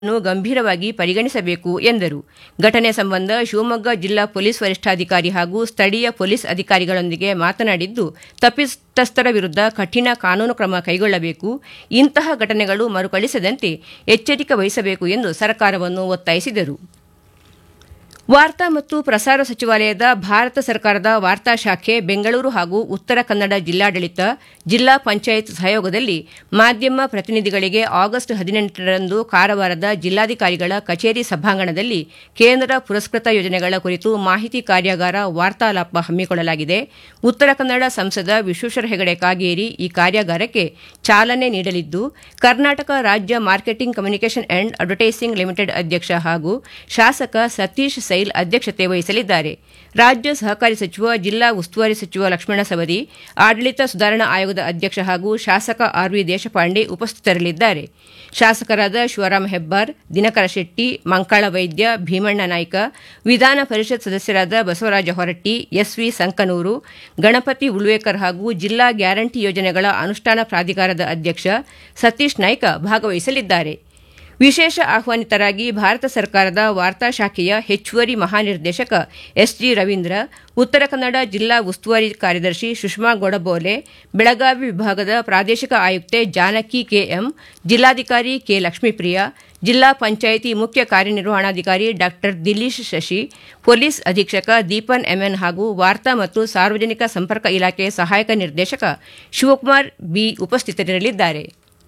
ನ್ನು ಗಂಭೀರವಾಗಿ ಪರಿಗಣಿಸಬೇಕು ಎಂದರು ಘಟನೆ ಸಂಬಂಧ ಶಿವಮೊಗ್ಗ ಜಿಲ್ಲಾ ಪೊಲೀಸ್ ವರಿಷ್ಠಾಧಿಕಾರಿ ಹಾಗೂ ಸ್ಥಳೀಯ ಪೊಲೀಸ್ ಅಧಿಕಾರಿಗಳೊಂದಿಗೆ ಮಾತನಾಡಿದ್ದು ತಪ್ಪಿತಸ್ಥರ ವಿರುದ್ಧ ಕಠಿಣ ಕಾನೂನು ಕ್ರಮ ಕೈಗೊಳ್ಳಬೇಕು ಇಂತಹ ಘಟನೆಗಳು ಮರುಕಳಿಸದಂತೆ ಎಚ್ಚರಿಕೆ ವಹಿಸಬೇಕು ಎಂದು ಸರ್ಕಾರವನ್ನು ಒತ್ತಾಯಿಸಿದರು ವಾರ್ತಾ ಮತ್ತು ಪ್ರಸಾರ ಸಚಿವಾಲಯದ ಭಾರತ ಸರ್ಕಾರದ ವಾರ್ತಾ ಶಾಖೆ ಬೆಂಗಳೂರು ಹಾಗೂ ಉತ್ತರ ಕನ್ನಡ ಜಿಲ್ಲಾಡಳಿತ ಜಿಲ್ಲಾ ಪಂಚಾಯತ್ ಸಹಯೋಗದಲ್ಲಿ ಮಾಧ್ಯಮ ಪ್ರತಿನಿಧಿಗಳಿಗೆ ಆಗಸ್ಟ್ ಹದಿನೆಂಟರಂದು ಕಾರವಾರದ ಜಿಲ್ಲಾಧಿಕಾರಿಗಳ ಕಚೇರಿ ಸಭಾಂಗಣದಲ್ಲಿ ಕೇಂದ್ರ ಪುರಸ್ಕೃತ ಯೋಜನೆಗಳ ಕುರಿತು ಮಾಹಿತಿ ಕಾರ್ಯಾಗಾರ ವಾರ್ತಾಲಾಪ ಹಮ್ಮಿಕೊಳ್ಳಲಾಗಿದೆ ಉತ್ತರ ಕನ್ನಡ ಸಂಸದ ವಿಶ್ವೇಶ್ವರ ಹೆಗಡೆ ಕಾಗೇರಿ ಈ ಕಾರ್ಯಾಗಾರಕ್ಕೆ ಚಾಲನೆ ನೀಡಲಿದ್ದು ಕರ್ನಾಟಕ ರಾಜ್ಯ marketing communication and advertising limited ಅಧ್ಯಕ್ಷ ಹಾಗೂ ಶಾಸಕ ಸತೀಶ್ ಸೈಲ್ ಅಧ್ಯಕ್ಷತೆ ವಹಿಸಲಿದ್ದಾರೆ ರಾಜ್ಯ ಸಹಕಾರಿ ಸಚಿವ ಜಿಲ್ಲಾ ಉಸ್ತುವಾರಿ ಸಚಿವ ಲಕ್ಷ್ಮಣ ಸವದಿ ಆಡಳಿತ ಸುಧಾರಣಾ ಆಯೋಗದ ಅಧ್ಯಕ್ಷ ಹಾಗೂ ಶಾಸಕ ಆರ್ವಿ ದೇಶಪಾಂಡೆ ಉಪಸ್ಥಿತರಿರಲಿದ್ದಾರೆ ಶಾಸಕರಾದ ಶಿವರಾಮ ಹೆಬ್ಬಾರ್ ದಿನಕರ ಶೆಟ್ಟಿ ಮಂಕಾಳ ವೈದ್ಯ ಭೀಮಣ್ಣ ನಾಯ್ಕ ವಿಧಾನ ಪರಿಷತ್ ಸದಸ್ಯರಾದ ಬಸವರಾಜ ಹೊರಟ್ಟಿ ಎಸ್ವಿ ಸಂಕನೂರು ಗಣಪತಿ ಉಳ್ವೇಕರ್ ಹಾಗೂ ಜಿಲ್ಲಾ ಗ್ಯಾರಂಟಿ ಯೋಜನೆಗಳ ಅನುಷ್ಠಾನ ಪ್ರಾಧಿಕಾರದ ಅಧ್ಯಕ್ಷ ಸತೀಶ್ ನಾಯ್ಕ ಭಾಗವಹಿಸಲಿದ್ದಾರೆ ವಿಶೇಷ ಆಹ್ವಾನಿತರಾಗಿ ಭಾರತ ಸರ್ಕಾರದ ವಾರ್ತಾ ಶಾಖೆಯ ಹೆಚ್ಚುವರಿ ಮಹಾನಿರ್ದೇಶಕ ಎಸ್ಜಿ ರವೀಂದ್ರ ಉತ್ತರ ಕನ್ನಡ ಜಿಲ್ಲಾ ಉಸ್ತುವಾರಿ ಕಾರ್ಯದರ್ಶಿ ಸುಷ್ಮಾ ಗೊಡಬೋಲೆ ಬೆಳಗಾವಿ ವಿಭಾಗದ ಪ್ರಾದೇಶಿಕ ಆಯುಕ್ತೆ ಜಾನಕಿ ಕೆಎಂ ಜಿಲ್ಲಾಧಿಕಾರಿ ಕೆ ಲಕ್ಷ್ಮೀಪ್ರಿಯ ಜಿಲ್ಲಾ ಪಂಚಾಯಿತಿ ಮುಖ್ಯ ಕಾರ್ಯನಿರ್ವಹಣಾಧಿಕಾರಿ ಡಾ ದಿಲೀಶ್ ಶಶಿ ಪೊಲೀಸ್ ಅಧೀಕ್ಷಕ ದೀಪನ್ ಎಂಎನ್ ಹಾಗೂ ವಾರ್ತಾ ಮತ್ತು ಸಾರ್ವಜನಿಕ ಸಂಪರ್ಕ ಇಲಾಖೆ ಸಹಾಯಕ ನಿರ್ದೇಶಕ ಶಿವಕುಮಾರ್ ಬಿ ಉಪಸ್ಥಿತರಿರಲಿದ್ದಾರೆ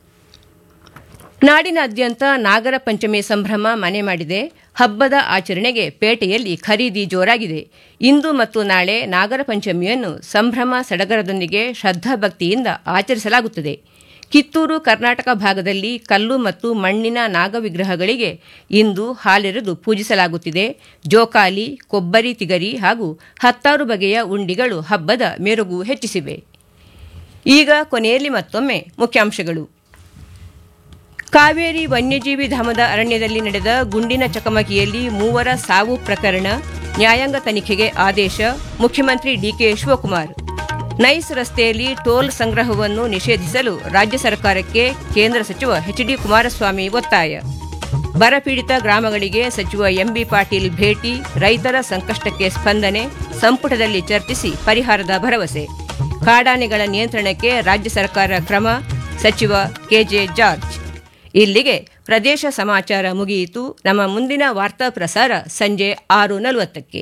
ನಾಡಿನಾದ್ಯಂತ ನಾಗರ ಪಂಚಮಿ ಸಂಭ್ರಮ ಮನೆ ಮಾಡಿದೆ ಹಬ್ಬದ ಆಚರಣೆಗೆ ಪೇಟೆಯಲ್ಲಿ ಖರೀದಿ ಜೋರಾಗಿದೆ ಇಂದು ಮತ್ತು ನಾಳೆ ನಾಗರ ಪಂಚಮಿಯನ್ನು ಸಂಭ್ರಮ ಸಡಗರದೊಂದಿಗೆ ಶ್ರದ್ಧಾಭಕ್ತಿಯಿಂದ ಆಚರಿಸಲಾಗುತ್ತದೆ ಕಿತ್ತೂರು ಕರ್ನಾಟಕ ಭಾಗದಲ್ಲಿ ಕಲ್ಲು ಮತ್ತು ಮಣ್ಣಿನ ನಾಗ ವಿಗ್ರಹಗಳಿಗೆ ಇಂದು ಹಾಲೆರೆದು ಪೂಜಿಸಲಾಗುತ್ತಿದೆ ಜೋಕಾಲಿ ಕೊಬ್ಬರಿ ತಿಗರಿ ಹಾಗೂ ಹತ್ತಾರು ಬಗೆಯ ಉಂಡಿಗಳು ಹಬ್ಬದ ಮೆರುಗು ಹೆಚ್ಚಿಸಿವೆ ಈಗ ಕೊನೆಯಲ್ಲಿ ಮತ್ತೊಮ್ಮೆ ಮುಖ್ಯಾಂಶಗಳು ಕಾವೇರಿ ವನ್ಯಜೀವಿ ಧಾಮದ ಅರಣ್ಯದಲ್ಲಿ ನಡೆದ ಗುಂಡಿನ ಚಕಮಕಿಯಲ್ಲಿ ಮೂವರ ಸಾವು ಪ್ರಕರಣ ನ್ಯಾಯಾಂಗ ತನಿಖೆಗೆ ಆದೇಶ ಮುಖ್ಯಮಂತ್ರಿ ಡಿಕೆ ಶಿವಕುಮಾರ್ ನೈಸ್ ರಸ್ತೆಯಲ್ಲಿ ಟೋಲ್ ಸಂಗ್ರಹವನ್ನು ನಿಷೇಧಿಸಲು ರಾಜ್ಯ ಸರ್ಕಾರಕ್ಕೆ ಕೇಂದ್ರ ಸಚಿವ ಎಚ್ ಡಿ ಕುಮಾರಸ್ವಾಮಿ ಒತ್ತಾಯ ಬರಪೀಡಿತ ಗ್ರಾಮಗಳಿಗೆ ಸಚಿವ ಎಂಬಿ ಪಾಟೀಲ್ ಭೇಟಿ ರೈತರ ಸಂಕಷ್ಟಕ್ಕೆ ಸ್ಪಂದನೆ ಸಂಪುಟದಲ್ಲಿ ಚರ್ಚಿಸಿ ಪರಿಹಾರದ ಭರವಸೆ ಕಾಡಾನೆಗಳ ನಿಯಂತ್ರಣಕ್ಕೆ ರಾಜ್ಯ ಸರ್ಕಾರ ಕ್ರಮ ಸಚಿವ ಕೆಜೆ ಜಾರ್ಜ್ ಇಲ್ಲಿಗೆ ಪ್ರದೇಶ ಸಮಾಚಾರ ಮುಗಿಯಿತು ನಮ್ಮ ಮುಂದಿನ ವಾರ್ತಾ ಪ್ರಸಾರ ಸಂಜೆ ಆರು ನಲವತ್ತಕ್ಕೆ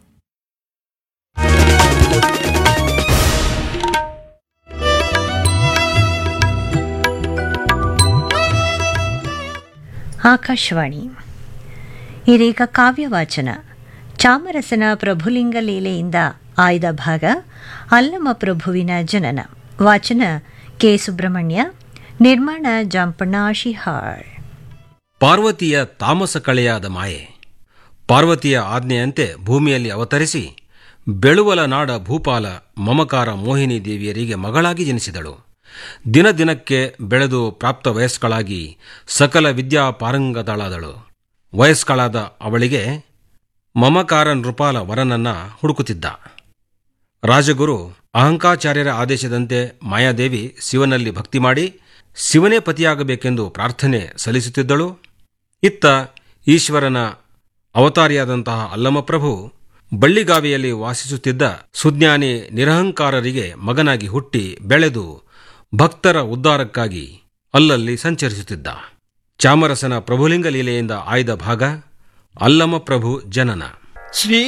ಆಕಾಶವಾಣಿ ಇದೀಗ ಕಾವ್ಯವಾಚನ ಚಾಮರಸನ ಪ್ರಭುಲಿಂಗ ಲೀಲೆಯಿಂದ ಆಯ್ದ ಭಾಗ ಅಲ್ಲಮ ಪ್ರಭುವಿನ ಜನನ ವಾಚನ ಕೆ ಸುಬ್ರಹ್ಮಣ್ಯ ನಿರ್ಮಾಣ ಜಾಂಪಣ್ಣ ಶಿಹಾಳ್ ಪಾರ್ವತಿಯ ತಾಮಸ ಕಳೆಯಾದ ಮಾಯೆ ಪಾರ್ವತಿಯ ಆಜ್ಞೆಯಂತೆ ಭೂಮಿಯಲ್ಲಿ ಅವತರಿಸಿ ಬೆಳುವಲ ನಾಡ ಭೂಪಾಲ ಮಮಕಾರ ಮೋಹಿನಿ ದೇವಿಯರಿಗೆ ಮಗಳಾಗಿ ಜನಿಸಿದಳು ದಿನ ದಿನಕ್ಕೆ ಬೆಳೆದು ಪ್ರಾಪ್ತ ವಯಸ್ಕಳಾಗಿ ಸಕಲ ವಿದ್ಯಾ ಪಾರಂಗತಳಾದಳು ವಯಸ್ಕಳಾದ ಅವಳಿಗೆ ಮಮಕಾರ ನೃಪಾಲ ವರನನ್ನ ಹುಡುಕುತ್ತಿದ್ದ ರಾಜಗುರು ಅಹಂಕಾಚಾರ್ಯರ ಆದೇಶದಂತೆ ಮಾಯಾದೇವಿ ಶಿವನಲ್ಲಿ ಭಕ್ತಿ ಮಾಡಿ ಶಿವನೇ ಪತಿಯಾಗಬೇಕೆಂದು ಪ್ರಾರ್ಥನೆ ಸಲ್ಲಿಸುತ್ತಿದ್ದಳು ಇತ್ತ ಈಶ್ವರನ ಅವತಾರಿಯಾದಂತಹ ಅಲ್ಲಮಪ್ರಭು ಬಳ್ಳಿಗಾವಿಯಲ್ಲಿ ವಾಸಿಸುತ್ತಿದ್ದ ಸುಜ್ಞಾನಿ ನಿರಹಂಕಾರರಿಗೆ ಮಗನಾಗಿ ಹುಟ್ಟಿ ಬೆಳೆದು ಭಕ್ತರ ಉದ್ಧಾರಕ್ಕಾಗಿ ಅಲ್ಲಲ್ಲಿ ಸಂಚರಿಸುತ್ತಿದ್ದ ಚಾಮರಸನ ಪ್ರಭುಲಿಂಗ ಲೀಲೆಯಿಂದ ಆಯ್ದ ಭಾಗ ಅಲ್ಲಮಪ್ರಭು ಜನನ ಶ್ರೀ